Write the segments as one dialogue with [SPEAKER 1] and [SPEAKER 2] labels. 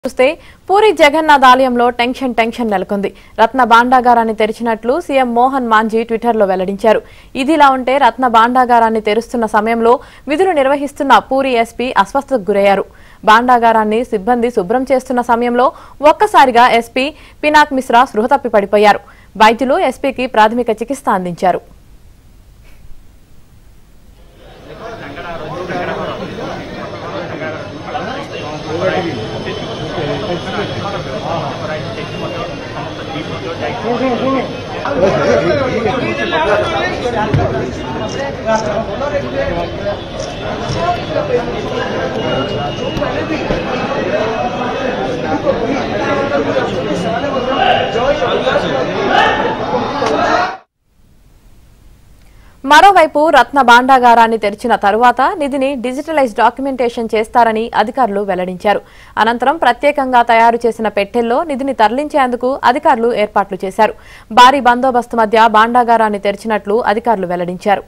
[SPEAKER 1] చూస్తే పూరి జగన్నాథ్ ఆలయంలో tension tension నెలకొంది రత్న భాండాగారాన్ని తెరిచినట్లు సీఎం మోహన్ మాంజీ ట్విట్టర్లో వెల్లడించారు ఇదిలా ఉంటే రత్న భాండాగారాన్ని తెరుస్తున్న సమయంలో విధులు నిర్వహిస్తున్న పూరి ఎస్పీ అస్వస్థతకు గురయ్యారు భాండాగారాన్ని సిబ్బంది శుభ్రం చేస్తున్న సమయంలో ఒక్కసారిగా ఎస్పీ పినాక్ మిశ్రా స్పృహ తప్పి పడిపోయారు వైద్యులు ఎస్పీకి ప్రాథమిక చికిత్స అందించారు మరోవైపు రత్న భాండాగారాన్ని తెరిచిన తరువాత నిధిని డిజిటలైజ్ డాక్యుమెంటేషన్ చేస్తారని అధికారులు వెల్లడించారు అనంతరం ప్రత్యేకంగా తయారు చేసిన పెట్టెల్లో నిధిని తరలించేందుకు అధికారులు ఏర్పాట్లు చేశారు భారీ బందోబస్తు మధ్య భాండాగారాన్ని తెరిచినట్లు అధికారులు వెల్లడించారు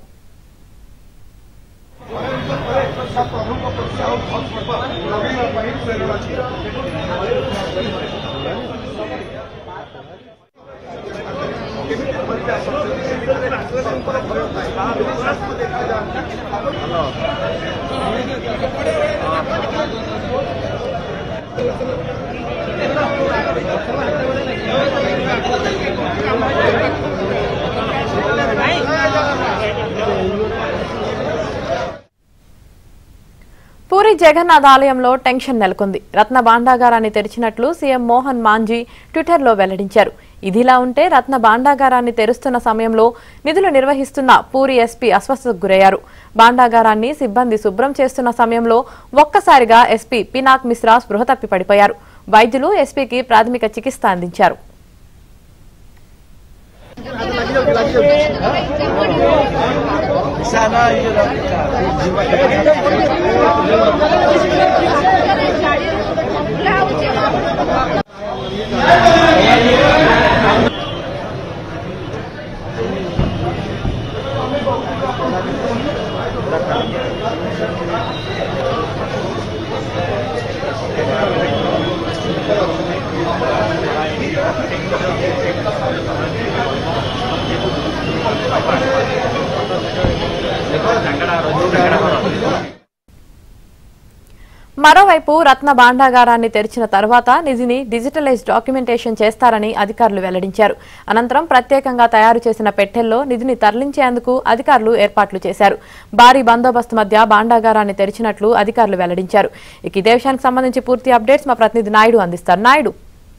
[SPEAKER 1] పూరి జగన్నాథ్ ఆలయంలో టెన్షన్ నెలకొంది రత్న భాండాగారాన్ని తెరిచినట్లు సీఎం మోహన్ మాంజీ ట్విట్టర్లో వెల్లడించారు ఇదిలా ఉంటే రత్న భాండాగారాన్ని తెరుస్తున్న సమయంలో నిధులు నిర్వహిస్తున్న పూరి ఎస్పీ అస్వస్థతకు గురయ్యారు భాండాగారాన్ని సిబ్బంది శుభ్రం చేస్తున్న సమయంలో ఒక్కసారిగా ఎస్పీ పినాక్ మిశ్రా స్పృహ తప్పి పడిపోయారు వైద్యులు ఎస్పీకి ప్రాథమిక చికిత్స అందించారు మరోవైపు రత్న భాండాగారాన్ని తెరిచిన తర్వాత నిధిని డిజిటలైజ్ డాక్యుమెంటేషన్ చేస్తారని అధికారులు వెల్లడించారు అనంతరం ప్రత్యేకంగా తయారు చేసిన పెట్టెల్లో నిధిని తరలించేందుకు అధికారులు ఏర్పాట్లు చేశారు భారీ బందోబస్తు మధ్య భాండాగారాన్ని తెరిచినట్లు అధికారులు వెల్లడించారు ఇక ఇదే విషయానికి సంబంధించి పూర్తి అప్డేట్స్ మా ప్రతినిధి నాయుడు అందిస్తారు నాయుడు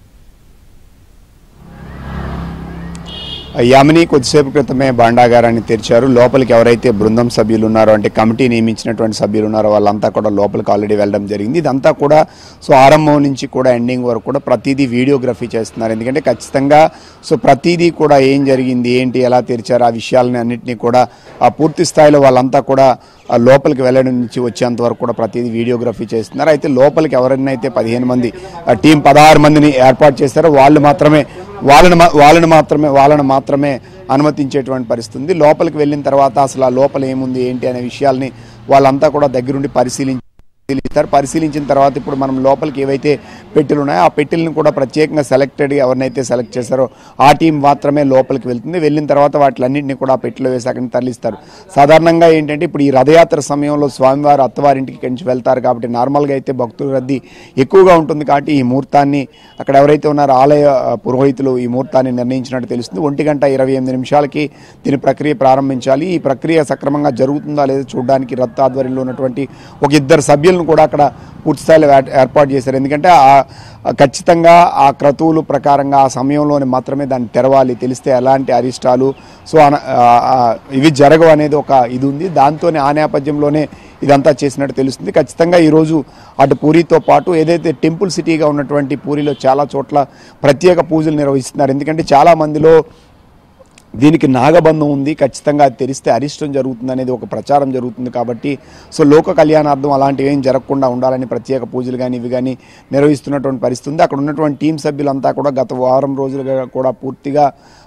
[SPEAKER 2] యామిని కొద్దిసేపు క్రితమే భాండాగారాన్ని తెరిచారు లోపలికి ఎవరైతే బృందం సభ్యులు ఉన్నారో అంటే కమిటీ నియమించినటువంటి సభ్యులు ఉన్నారో వాళ్ళంతా కూడా లోపలికి ఆల్రెడీ వెళ్ళడం జరిగింది ఇదంతా కూడా సో ఆరంభం నుంచి కూడా ఎండింగ్ వరకు కూడా ప్రతిదీ వీడియోగ్రఫీ చేస్తున్నారు ఎందుకంటే ఖచ్చితంగా సో ప్రతిదీ కూడా ఏం జరిగింది ఏంటి ఎలా తెరిచారు ఆ విషయాలని అన్నింటినీ కూడా ఆ పూర్తి స్థాయిలో వాళ్ళంతా కూడా ఆ లోపలికి వెళ్ళడం నుంచి వచ్చేంత వరకు కూడా ప్రతిదీ వీడియోగ్రఫీ చేస్తున్నారు అయితే లోపలికి ఎవరైనా అయితే పదిహేను మంది ఆ టీం పదహారు మందిని ఏర్పాటు చేస్తారో వాళ్ళు మాత్రమే వాళ్ళని మా- వాళ్ళని మాత్రమే వాళ్ళని మాత్రమే అనుమతించేటువంటి పరిస్థితి ఉంది లోపలికి వెళ్ళిన తర్వాత అసలు ఆ లోపల ఏముంది ఏంటి అనే విషయాల్ని వాళ్ళంతా కూడా దగ్గరుండి పరిశీలించి పరిశీలిస్తారు పరిశీలించిన తర్వాత ఇప్పుడు మనం లోపలికి ఏవైతే పెట్టెలు ఉన్నాయో ఆ పెట్టెలను కూడా ప్రత్యేకంగా సెలెక్టెడ్ ఎవరినైతే సెలెక్ట్ చేశారో ఆ టీం మాత్రమే లోపలికి వెళ్తుంది వెళ్ళిన తర్వాత వాటిలన్నింటినీ కూడా ఆ పెట్టెలో వేసి అక్కడిని తరలిస్తారు సాధారణంగా ఏంటంటే ఇప్పుడు ఈ రథయాత్ర సమయంలో స్వామివారు అత్తవారింటికి నుంచి వెళ్తారు కాబట్టి నార్మల్గా అయితే భక్తుల రద్దీ ఎక్కువగా ఉంటుంది కాబట్టి ఈ ముహూర్తాన్ని అక్కడ ఎవరైతే ఉన్నారో ఆలయ ఆ, పురోహితులు ఈ ముహూర్తాన్ని నిర్ణయించినట్టు తెలుస్తుంది ఒంటి గంట ఇరవై ఎనిమిది నిమిషాలకి దీని ప్రక్రియ ప్రారంభించాలి ఈ ప్రక్రియ సక్రమంగా జరుగుతుందా లేదా చూడడానికి రథ ఆధ్వర్యంలో ఉన్నటువంటి ఒక ఇద్దరు సభ్యులను కూడా అక్కడ పూర్తి స్థాయిలో ఏర్- ఏర్పాటు చేశారు ఎందుకంటే ఆ ఆ ఖచ్చితంగా ఆ క్రతువులు ప్రకారంగా ఆ సమయంలోనే మాత్రమే దాన్ని తెరవాలి తెలిస్తే ఎలాంటి అరిష్టాలు సో అన- ఆ- ఆ ఇవి జరగవు అనేది ఒక ఇది ఉంది దాంతోనే ఆ నేపథ్యంలోనే ఇదంతా చేసినట్టు తెలుస్తుంది ఖచ్చితంగా ఈరోజు అటు పూరితో పాటు ఏదైతే టెంపుల్ సిటీగా ఉన్నటువంటి పూరిలో చాలా చోట్ల ప్రత్యేక పూజలు నిర్వహిస్తున్నారు ఎందుకంటే చాలా మందిలో దీనికి నాగబంధం ఉంది ఖచ్చితంగా అది తెరిస్తే అరిష్టం జరుగుతుంది అనేది ఒక ప్రచారం జరుగుతుంది కాబట్టి సో లోక కళ్యాణార్థం అలాంటివి ఏం జరగకుండా ఉండాలని ప్రత్యేక పూజలు కానీ ఇవి కానీ నిర్వహిస్తున్నటువంటి పరిస్థితి ఉంది అక్కడ ఉన్నటువంటి టీం సభ్యులంతా కూడా గత వారం రోజులుగా కూడా పూర్తిగా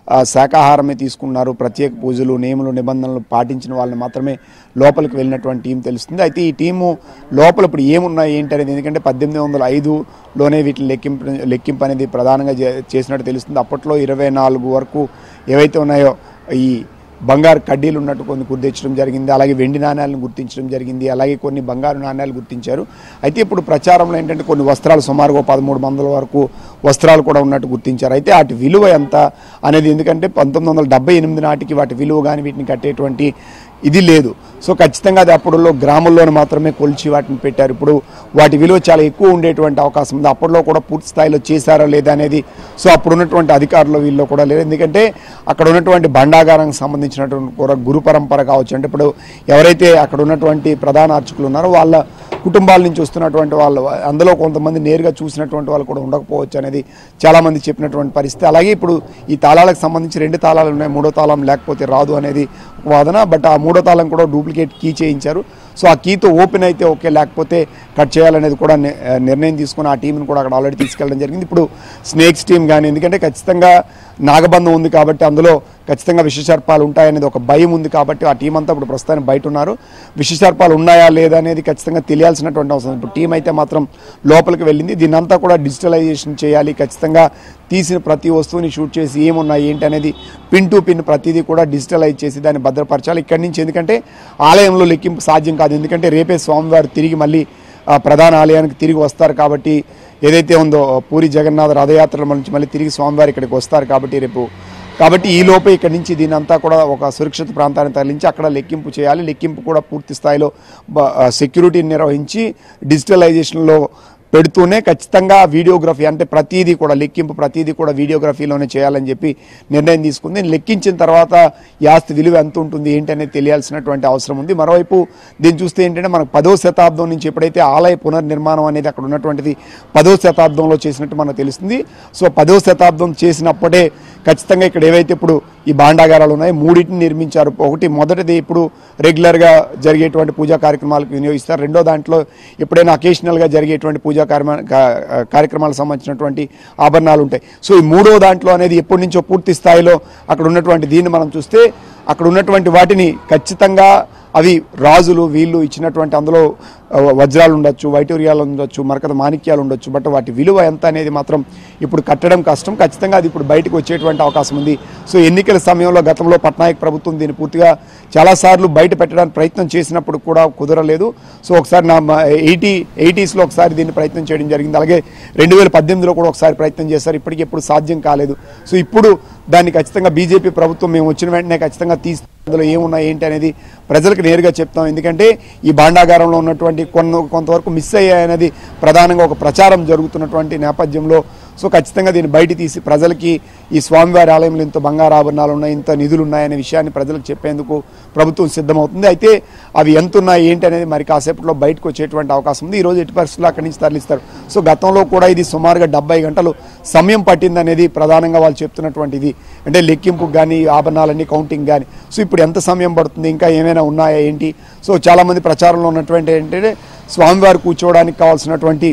[SPEAKER 2] ఆ, శాకాహారమే తీసుకున్నారు ప్రత్యేక పూజలు నియములు నిబంధనలు పాటించిన వాళ్ళని మాత్రమే లోపలికి వెళ్ళినటువంటి టీం తెలుస్తుంది అయితే ఈ టీము లోపల ఇప్పుడు ఏమున్నాయి ఏంటి అనేది ఎందుకంటే పద్దెనిమిది వందల ఐదులోనే వీటిని లెక్కింపు లెక్కింపు అనేది ప్రధానంగా చే- చేసినట్టు తెలుస్తుంది అప్పట్లో ఇరవై నాలుగు వరకు ఏవైతే ఉన్నాయో ఈ బంగారు కడ్డీలు ఉన్నట్టు కొన్ని గుర్తించడం జరిగింది అలాగే వెండి నాణ్యాలను గుర్తించడం జరిగింది అలాగే కొన్ని బంగారు నాణ్యాలు గుర్తించారు అయితే ఇప్పుడు ప్రచారంలో ఏంటంటే కొన్ని వస్త్రాలు సుమారుగా పదమూడు వందల వరకు వస్త్రాలు కూడా ఉన్నట్టు గుర్తించారు అయితే వాటి విలువ ఎంత అనేది ఎందుకంటే పంతొమ్మిది వందల డెబ్బై ఎనిమిది నాటికి వాటి విలువ కానీ వీటిని కట్టేటువంటి ఇది లేదు సో ఖచ్చితంగా అది అప్పుడులో గ్రాముల్లోనే మాత్రమే కొలిచి వాటిని పెట్టారు ఇప్పుడు వాటి విలువ చాలా ఎక్కువ ఉండేటువంటి అవకాశం ఉంది అప్పట్లో కూడా పూర్తి స్థాయిలో చేశారా లేదా అనేది సో అప్పుడు ఉన్నటువంటి అధికారులు వీళ్ళు కూడా లేదు ఎందుకంటే అక్కడ ఉన్నటువంటి భండాగారానికి సంబంధించినటువంటి కూడా గురు పరంపర కావచ్చు అంటే ఇప్పుడు ఎవరైతే అక్కడ ఉన్నటువంటి ప్రధాన అర్చకులు ఉన్నారో వాళ్ళ కుటుంబాల నుంచి వస్తున్నటువంటి వాళ్ళు అందులో కొంతమంది నేరుగా చూసినటువంటి వాళ్ళు కూడా ఉండకపోవచ్చు అనేది చాలామంది చెప్పినటువంటి పరిస్థితి అలాగే ఇప్పుడు ఈ తాళాలకు సంబంధించి రెండు తాళాలు ఉన్నాయి మూడో తాళం లేకపోతే రాదు అనేది ఒక వాదన బట్ ఆ మూడో తాళం కూడా డూప్లికేట్ కీ చేయించారు సో ఆ కీతో ఓపెన్ అయితే ఓకే లేకపోతే కట్ చేయాలనేది కూడా ని- నిర్ణయం తీసుకుని ఆ టీంని కూడా అక్కడ ఆల్రెడీ తీసుకెళ్ళడం జరిగింది ఇప్పుడు స్నేక్స్ టీం కానీ ఎందుకంటే ఖచ్చితంగా నాగబంధం ఉంది కాబట్టి అందులో ఖచ్చితంగా విషసర్పాలు ఉంటాయనేది ఒక భయం ఉంది కాబట్టి ఆ టీం అంతా ఇప్పుడు ప్రస్తుతానికి బయట ఉన్నారు విషసర్పాలు ఉన్నాయా లేదా అనేది ఖచ్చితంగా తెలియాల్సినటువంటి అవసరం ఉంది. ఇప్పుడు టీం అయితే మాత్రం లోపలికి వెళ్ళింది దీన్ని అంతా కూడా డిజిటలైజేషన్ చేయాలి ఖచ్చితంగా తీసిన ప్రతి వస్తువుని షూట్ చేసి ఏమున్నాయి ఏంటి అనేది పిన్ టు పిన్ ప్రతిదీ కూడా డిజిటలైజ్ చేసి దాన్ని భద్రపరచాలి ఇక్కడి నుంచి ఎందుకంటే ఆలయంలో లెక్కింపు సాధ్యం కాదు ఎందుకంటే రేపే స్వామివారు తిరిగి మళ్ళీ ఆ ప్రధాన ఆలయానికి తిరిగి వస్తారు కాబట్టి ఏదైతే ఉందో పూరి జగన్నాథ రథయాత్రల నుంచి మళ్ళీ తిరిగి స్వామివారు ఇక్కడికి వస్తారు కాబట్టి రేపు కాబట్టి ఈ లోపే ఇక్కడి నుంచి దీని అంతా కూడా ఒక సురక్షిత ప్రాంతాన్ని తరలించి అక్కడ లెక్కింపు చేయాలి లెక్కింపు కూడా పూర్తి స్థాయిలో సెక్యూరిటీని నిర్వహించి డిజిటలైజేషన్లో పెడుతూనే ఖచ్చితంగా వీడియోగ్రఫీ అంటే ప్రతిదీ కూడా లెక్కింపు ప్రతిదీ కూడా వీడియోగ్రఫీలోనే చేయాలని చెప్పి నిర్ణయం తీసుకుంది లెక్కించిన తర్వాత ఈ ఆస్తి విలువ ఎంత ఉంటుంది ఏంటి అనేది తెలియాల్సినటువంటి అవసరం ఉంది మరోవైపు దీన్ని చూస్తే ఏంటంటే మనకు పదో శతాబ్దం నుంచి ఎప్పుడైతే ఆలయ పునర్నిర్మాణం అనేది అక్కడ ఉన్నటువంటిది పదో శతాబ్దంలో చేసినట్టు మనకు తెలుస్తుంది సో పదో శతాబ్దం చేసినప్పుడే ఖచ్చితంగా ఇక్కడ ఏవైతే ఇప్పుడు ఈ భాండాగారాలు ఉన్నాయి మూడింటిని నిర్మించారు ఒకటి మొదటిది ఇప్పుడు రెగ్యులర్గా జరిగేటువంటి పూజా కార్యక్రమాలకు వినియోగిస్తారు రెండో దాంట్లో ఎప్పుడైనా అకేషనల్గా జరిగేటువంటి పూజా కార్యక్రమ కా- కార్యక్రమాలకు సంబంధించినటువంటి ఆభరణాలు ఉంటాయి సో ఈ మూడో దాంట్లో అనేది ఎప్పటి నుంచో పూర్తి స్థాయిలో అక్కడ ఉన్నటువంటి దీన్ని మనం చూస్తే అక్కడ ఉన్నటువంటి వాటిని ఖచ్చితంగా అవి రాజులు వీళ్ళు ఇచ్చినటువంటి అందులో ఆ, వజ్రాలు ఉండొచ్చు వైటూర్యాలు ఉండొచ్చు మరకత మాణిక్యాలు ఉండొచ్చు బట్ వాటి విలువ ఎంత అనేది మాత్రం ఇప్పుడు కట్టడం కష్టం ఖచ్చితంగా అది ఇప్పుడు బయటకు వచ్చేటువంటి అవకాశం ఉంది సో ఎన్నికల సమయంలో గతంలో పట్నాయక్ ప్రభుత్వం దీన్ని పూర్తిగా చాలాసార్లు బయట పెట్టడానికి ప్రయత్నం చేసినప్పుడు కూడా కుదరలేదు సో ఒకసారి నా ఎయిటీ ఎయిటీస్లో ఒకసారి దీన్ని ప్రయత్నం చేయడం జరిగింది అలాగే రెండు వేల పద్దెనిమిదిలో కూడా ఒకసారి ప్రయత్నం చేశారు ఇప్పటికి ఎప్పుడు సాధ్యం కాలేదు సో ఇప్పుడు దాన్ని ఖచ్చితంగా బీజేపీ ప్రభుత్వం మేము వచ్చిన వెంటనే ఖచ్చితంగా తీసి అందులో ఏమున్నాయి ఏంటి అనేది ప్రజలకు నేరుగా చెప్తాం ఎందుకంటే ఈ భాండాగారంలో ఉన్నటువంటి కొన్ని కొంతవరకు మిస్ అయ్యాయనేది ప్రధానంగా ఒక ప్రచారం జరుగుతున్నటువంటి నేపథ్యంలో సో ఖచ్చితంగా దీన్ని బయట తీసి ప్రజలకి ఈ స్వామివారి ఆలయంలో ఇంత బంగారు ఆభరణాలు ఉన్నాయి ఇంత నిధులు ఉన్నాయనే విషయాన్ని ప్రజలకు చెప్పేందుకు ప్రభుత్వం సిద్ధమవుతుంది అయితే అవి ఎంత ఉన్నాయి ఏంటి అనేది మరి కాసేపట్లో బయటకు వచ్చేటువంటి అవకాశం ఉంది ఈ రోజు ఎట్టి పరిస్థితుల్లో అక్కడి నుంచి తరలిస్తారు సో గతంలో కూడా ఇది సుమారుగా డెబ్బై గంటలు సమయం పట్టింది అనేది ప్రధానంగా వాళ్ళు చెప్తున్నటువంటి ఇది అంటే లెక్కింపు కానీ ఆభరణాలన్నీ కౌంటింగ్ కానీ సో ఇప్పుడు ఎంత సమయం పడుతుంది ఇంకా ఏమైనా ఉన్నాయా ఏంటి సో చాలామంది ప్రచారంలో ఉన్నటువంటి ఏంటంటే స్వామివారు కూర్చోవడానికి కావాల్సినటువంటి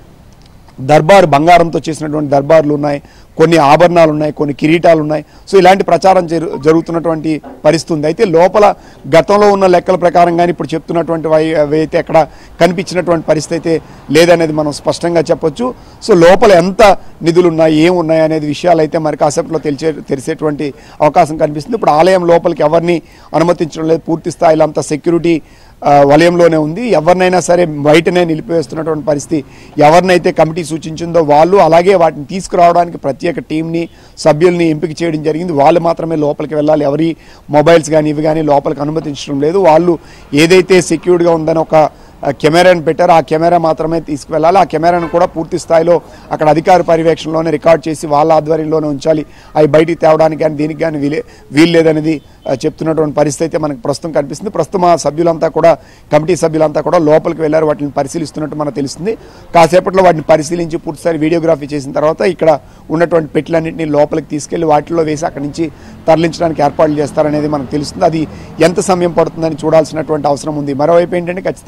[SPEAKER 2] దర్బార్ బంగారంతో చేసినటువంటి దర్బార్లు ఉన్నాయి కొన్ని ఆభరణాలు ఉన్నాయి కొన్ని కిరీటాలు ఉన్నాయి సో ఇలాంటి ప్రచారం జరు జరుగుతున్నటువంటి పరిస్థితి ఉంది అయితే లోపల గతంలో ఉన్న లెక్కల ప్రకారం కానీ ఇప్పుడు చెప్తున్నటువంటి వై- అవి అయితే ఎక్కడ కనిపించినటువంటి పరిస్థితి అయితే లేదనేది మనం స్పష్టంగా చెప్పొచ్చు సో లోపల ఎంత నిధులు ఉన్నాయి ఏం ఉన్నాయి అనేది విషయాలు అయితే మరి కాసేపట్లో తెలిసే తెలిసేటువంటి అవకాశం కనిపిస్తుంది ఇప్పుడు ఆలయం లోపలికి ఎవరిని అనుమతించడం లేదు పూర్తి స్థాయిలో అంత సెక్యూరిటీ ఆ, వలయంలోనే ఉంది ఎవరినైనా సరే బయటనే నిలిపివేస్తున్నటువంటి పరిస్థితి ఎవరినైతే కమిటీ సూచించిందో వాళ్ళు అలాగే వాటిని తీసుకురావడానికి ప్రత్యేక టీంని సభ్యుల్ని ఎంపిక చేయడం జరిగింది వాళ్ళు మాత్రమే లోపలికి వెళ్ళాలి ఎవరి మొబైల్స్ కానీ ఇవి కానీ లోపలికి అనుమతించడం లేదు వాళ్ళు ఏదైతే సెక్యూర్డ్గా ఉందని ఒక ఆ, కెమెరాని పెట్టారు ఆ కెమెరా మాత్రమే తీసుకువెళ్ళాలి ఆ కెమెరాను కూడా పూర్తి స్థాయిలో అక్కడ అధికార పర్యవేక్షణలోనే రికార్డ్ చేసి వాళ్ళ ఆధ్వర్యంలోనే ఉంచాలి అవి బయటికి తేవడానికి కానీ దీనికి కానీ వీలే వీలు లేదనేది ఆ, చెప్తున్నటువంటి పరిస్థితి అయితే మనకు ప్రస్తుతం కనిపిస్తుంది ప్రస్తుతం ఆ సభ్యులంతా కూడా కమిటీ సభ్యులంతా కూడా లోపలికి వెళ్ళారు వాటిని పరిశీలిస్తున్నట్టు మనకు తెలుస్తుంది కాసేపట్లో వాటిని పరిశీలించి పూర్తిసారి వీడియోగ్రఫీ చేసిన తర్వాత ఇక్కడ ఉన్నటువంటి పెట్లన్నింటినీ లోపలికి తీసుకెళ్లి వాటిలో వేసి అక్కడి నుంచి తరలించడానికి ఏర్పాట్లు చేస్తారనేది మనకు తెలుస్తుంది అది ఎంత సమయం పడుతుందని చూడాల్సినటువంటి అవసరం ఉంది మరోవైపు ఏంటంటే ఖచ్చితంగా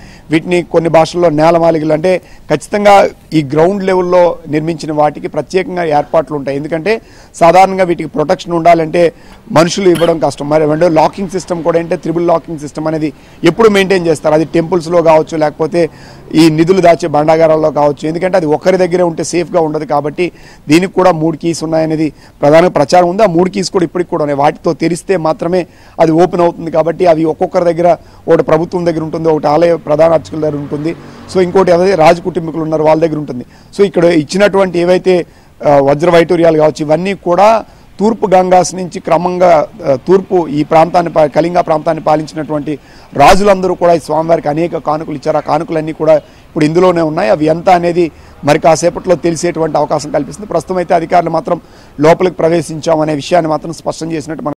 [SPEAKER 2] వీటిని కొన్ని భాషల్లో నేలమాలికలు అంటే ఖచ్చితంగా ఈ గ్రౌండ్ లెవెల్లో నిర్మించిన వాటికి ప్రత్యేకంగా ఏర్పాట్లు ఉంటాయి ఎందుకంటే సాధారణంగా వీటికి ప్రొటెక్షన్ ఉండాలంటే మనుషులు ఇవ్వడం కష్టం మరి రెండో లాకింగ్ సిస్టమ్ కూడా అంటే త్రిబుల్ లాకింగ్ సిస్టమ్ అనేది ఎప్పుడు మెయింటైన్ చేస్తారు అది టెంపుల్స్లో కావచ్చు లేకపోతే ఈ నిధులు దాచే బండాగారాల్లో కావచ్చు ఎందుకంటే అది ఒక్కరి దగ్గరే ఉంటే సేఫ్గా ఉండదు కాబట్టి దీనికి కూడా మూడు కీస్ ఉన్నాయనేది ప్రధాన ప్రచారం ఉంది ఆ మూడు కీస్ కూడా ఇప్పటికి కూడా ఉన్నాయి వాటితో తెరిస్తే మాత్రమే అది ఓపెన్ అవుతుంది కాబట్టి అవి ఒక్కొక్కరి దగ్గర ఒకటి ప్రభుత్వం దగ్గర ఉంటుంది ఒకటి ఆలయ ప్రధాన అర్చకుల దగ్గర ఉంటుంది సో ఇంకోటి ఏదైతే రాజ కుటుంబీకులు ఉన్నారు వాళ్ళ దగ్గర ఉంటుంది సో ఇక్కడ ఇచ్చినటువంటి ఏవైతే ఆ, వజ్ర వైటూర్యాలు కావచ్చు ఇవన్నీ కూడా తూర్పు గంగాస్ నుంచి క్రమంగా ఆ, తూర్పు ఈ ప్రాంతాన్ని పా- కళింగ ప్రాంతాన్ని పాలించినటువంటి రాజులందరూ కూడా ఈ స్వామివారికి అనేక కానుకలు ఇచ్చారు ఆ కానుకలన్నీ కూడా ఇప్పుడు ఇందులోనే ఉన్నాయి అవి ఎంత అనేది మరి కాసేపట్లో తెలిసేటువంటి అవకాశం కల్పిస్తుంది ప్రస్తుతం అయితే అధికారులు మాత్రం లోపలికి ప్రవేశించాం అనే విషయాన్ని మాత్రం స్పష్టం చేసినట్టు మనకు